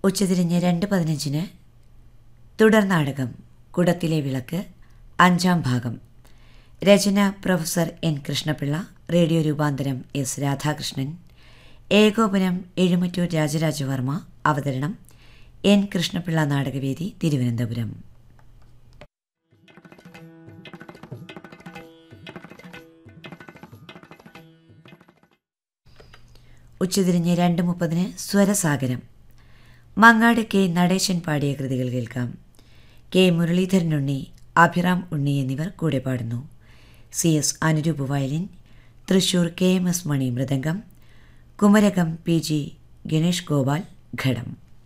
ഉച്ചതിരിഞ്ഞ് രണ്ട് പതിനഞ്ചിന് തുടർ നാടകം കുടത്തിലെ വിളക്ക് അഞ്ചാം ഭാഗം രചന പ്രൊഫസർ എൻ കൃഷ്ണപിള്ള റേഡിയോ രൂപാന്തരം എസ് രാധാകൃഷ്ണൻ ഏകോപനം എഴുമറ്റൂർ രാജരാജവർമ്മ അവതരണം എൻ കൃഷ്ണപിള്ള നാടകവേദി തിരുവനന്തപുരം ഉച്ചതിരിഞ്ഞ് രണ്ട് മുപ്പതിന് സ്വരസാഗരം മങ്ങാട് കെ നടേശൻ പാടിയ കൃതികൾ കേൾക്കാം കെ മുരളീധരൻ ഉണ്ണി അഭിറാം ഉണ്ണി എന്നിവർ കൂടെ പാടുന്നു C S Anuroop violin Thrissur K M S Mani mridangam Kumarakom P G Ganesh Gopal ghatam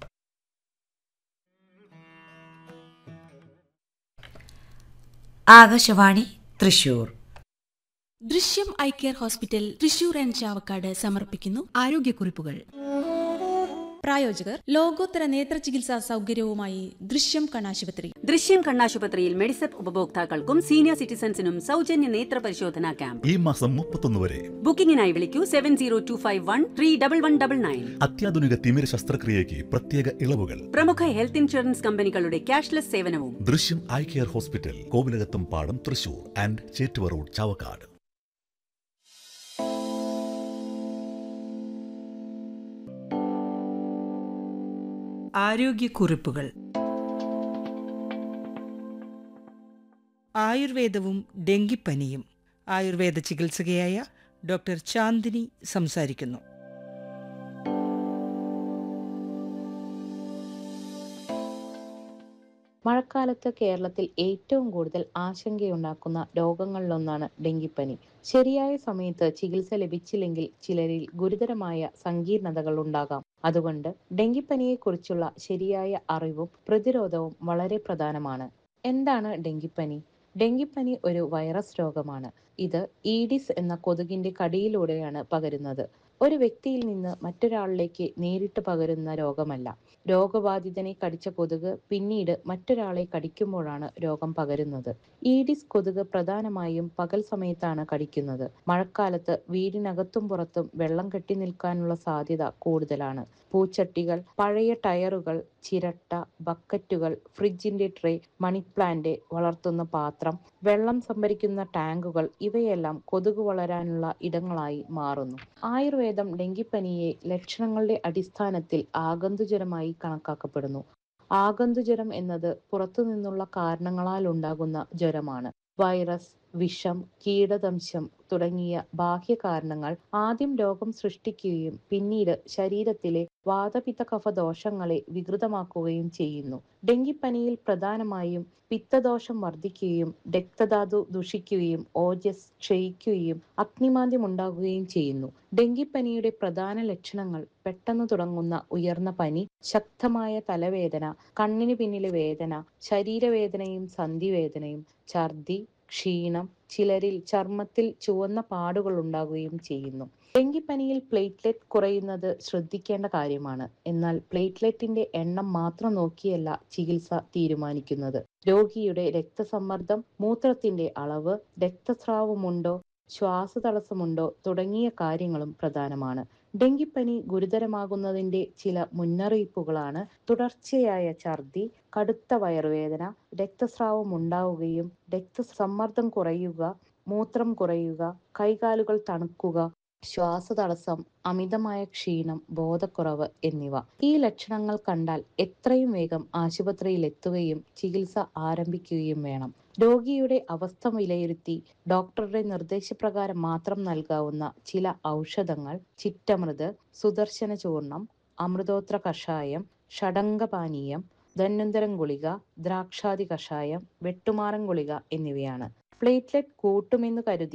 Akashvani Thrissur Drishyam eye care hospital Thrissur and Chavakkad സമർപ്പിക്കുന്നു ആരോഗ്യക്കുറിപ്പുകൾ പ്രായോജകർ ലോകോത്തര നേത്ര ചികിത്സാ സൗകര്യവുമായി ദൃശ്യം കണ്ണാശുപത്രി ദൃശ്യം കണ്ണാശുപത്രിയിൽ മെഡിസെപ്പ് ഉപഭോക്താക്കൾക്കും സീനിയർ സിറ്റിസൺസിനും സൗജന്യ നേത്ര പരിശോധനാ ക്യാമ്പ് ഈ മാസം മുപ്പത്തൊന്ന് വരെ ബുക്കിംഗിനായി വിളിക്കൂ seven zero two five one three double one double nine അത്യാധുനിക തിമിര ശസ്ത്രക്രിയയ്ക്ക് പ്രത്യേക ഇളവുകൾ പ്രമുഖ ഹെൽത്ത് ഇൻഷുറൻസ് കമ്പനികളുടെ ക്യാഷ്ലെസ് സേവനവും ദൃശ്യം ഐ കെയർ ഹോസ്പിറ്റൽ കോവിലകത്തും പാടം തൃശൂർ ആൻഡ് ചേറ്റുവ റോഡ് ചാവക്കാട് ആരോഗ്യക്കുറിപ്പുകൾ ആയുർവേദവും ഡെങ്കിപ്പനിയും ആയുർവേദ ചികിത്സകയായ ഡോക്ടർ ചാന്ദിനി സംസാരിക്കുന്നു മഴക്കാലത്ത് കേരളത്തിൽ ഏറ്റവും കൂടുതൽ ആശങ്കയുണ്ടാക്കുന്ന രോഗങ്ങളിലൊന്നാണ് ഡെങ്കിപ്പനി ശരിയായ സമയത്ത് ചികിത്സ ലഭിച്ചില്ലെങ്കിൽ ചിലരിൽ ഗുരുതരമായ സങ്കീർണതകൾ ഉണ്ടാകാം അതുകൊണ്ട് ഡെങ്കിപ്പനിയെക്കുറിച്ചുള്ള ശരിയായ അറിവും പ്രതിരോധവും വളരെ പ്രധാനമാണ് എന്താണ് ഡെങ്കിപ്പനി ഡെങ്കിപ്പനി ഒരു വൈറസ് രോഗമാണ് ഇത് ഈഡിസ് എന്ന കൊതുകിന്റെ കടിയിലൂടെയാണ് പകരുന്നത് ഒരു വ്യക്തിയിൽ നിന്ന് മറ്റൊരാളിലേക്ക് നേരിട്ട് പകരുന്ന രോഗമല്ല രോഗബാധിതനെ കടിച്ച കൊതുക് പിന്നീട് മറ്റൊരാളെ കടിക്കുമ്പോഴാണ് രോഗം പകരുന്നത് ഈഡിസ് കൊതുക് പ്രധാനമായും പകൽ സമയത്താണ് കടിക്കുന്നത് മഴക്കാലത്ത് വീടിനകത്തും പുറത്തും വെള്ളം കെട്ടി നിൽക്കാനുള്ള സാധ്യത കൂടുതലാണ് പൂച്ചട്ടികൾ പഴയ ടയറുകൾ ചിരട്ട ബക്കറ്റുകൾ ഫ്രിഡ്ജിന്റെ ട്രേ മണി പ്ലാന്റ് വളർത്തുന്ന പാത്രം വെള്ളം സംഭരിക്കുന്ന ടാങ്കുകൾ ഇവയെല്ലാം കൊതുക് വളരാനുള്ള ഇടങ്ങളായി മാറുന്നു ആയുർവേദം ഡെങ്കിപ്പനിയെ ലക്ഷണങ്ങളുടെ അടിസ്ഥാനത്തിൽ ആഗന്തുജ്വരമായി കണക്കാക്കപ്പെടുന്നു ആഗന്തുജ്വരം എന്നത് പുറത്തുനിന്നുള്ള കാരണങ്ങളാൽ ഉണ്ടാകുന്ന ജ്വരമാണ് വൈറസ് വിഷം കീടദംശം തുടങ്ങിയ ബാഹ്യ കാരണങ്ങൾ ആദ്യം രോഗം സൃഷ്ടിക്കുകയും പിന്നീട് ശരീരത്തിലെ വാതപിത്ത കഫ ദോഷങ്ങളെ വികൃതമാക്കുകയും ചെയ്യുന്നു ഡെങ്കിപ്പനിയിൽ പ്രധാനമായും പിത്തദോഷം വർദ്ധിക്കുകയും രക്തധാതു ദുഷിക്കുകയും ഓജസ് ക്ഷയിക്കുകയും അഗ്നിമാന്ദ്യം ഉണ്ടാകുകയും ചെയ്യുന്നു ഡെങ്കിപ്പനിയുടെ പ്രധാന ലക്ഷണങ്ങൾ പെട്ടെന്ന് തുടങ്ങുന്ന ഉയർന്ന പനി ശക്തമായ തലവേദന കണ്ണിന് പിന്നിലെ വേദന ശരീരവേദനയും സന്ധിവേദനയും ഛർദി ക്ഷീണം ചിലരിൽ ചർമ്മത്തിൽ ചുവന്ന പാടുകൾ ഉണ്ടാകുകയും ചെയ്യുന്നു ഡെങ്കിപ്പനിയിൽ പ്ലേറ്റ്ലെറ്റ് കുറയുന്നത് ശ്രദ്ധിക്കേണ്ട കാര്യമാണ് എന്നാൽ പ്ലേറ്റ്ലെറ്റിന്റെ എണ്ണം മാത്രം നോക്കിയല്ല ചികിത്സ തീരുമാനിക്കുന്നത് രോഗിയുടെ രക്തസമ്മർദ്ദം മൂത്രത്തിന്റെ അളവ് രക്തസ്രാവമുണ്ടോ ശ്വാസതടസ്സമുണ്ടോ തുടങ്ങിയ കാര്യങ്ങളും പ്രധാനമാണ് ഡെങ്കിപ്പനി ഗുരുതരമാകുന്നതിന്റെ ചില മുന്നറിയിപ്പുകളാണ് തുടർച്ചയായ ഛർദി കടുത്ത വയറുവേദന രക്തസ്രാവം ഉണ്ടാവുകയും രക്തസമ്മർദ്ദം കുറയുക മൂത്രം കുറയുക കൈകാലുകൾ തണുക്കുക ശ്വാസതടസ്സം അമിതമായ ക്ഷീണം ബോധക്കുറവ് എന്നിവ ഈ ലക്ഷണങ്ങൾ കണ്ടാൽ എത്രയും വേഗം ആശുപത്രിയിൽ എത്തുകയും ചികിത്സ ആരംഭിക്കുകയും വേണം രോഗിയുടെ അവസ്ഥ വിലയിരുത്തി ഡോക്ടറുടെ നിർദ്ദേശപ്രകാരം മാത്രം നൽകാവുന്ന ചില ഔഷധങ്ങൾ ചിറ്റമൃത് സുദർശന ചൂർണം അമൃതോത്ര കഷായം ഷഡംഗപാനീയം ധന്വന്തരം ഗുളിക ദ്രാക്ഷാദി കഷായം വെട്ടുമാറൻ ഗുളിക എന്നിവയാണ് പ്ലേറ്റ്ലെറ്റ് കൂട്ടുമെന്ന് കരുതി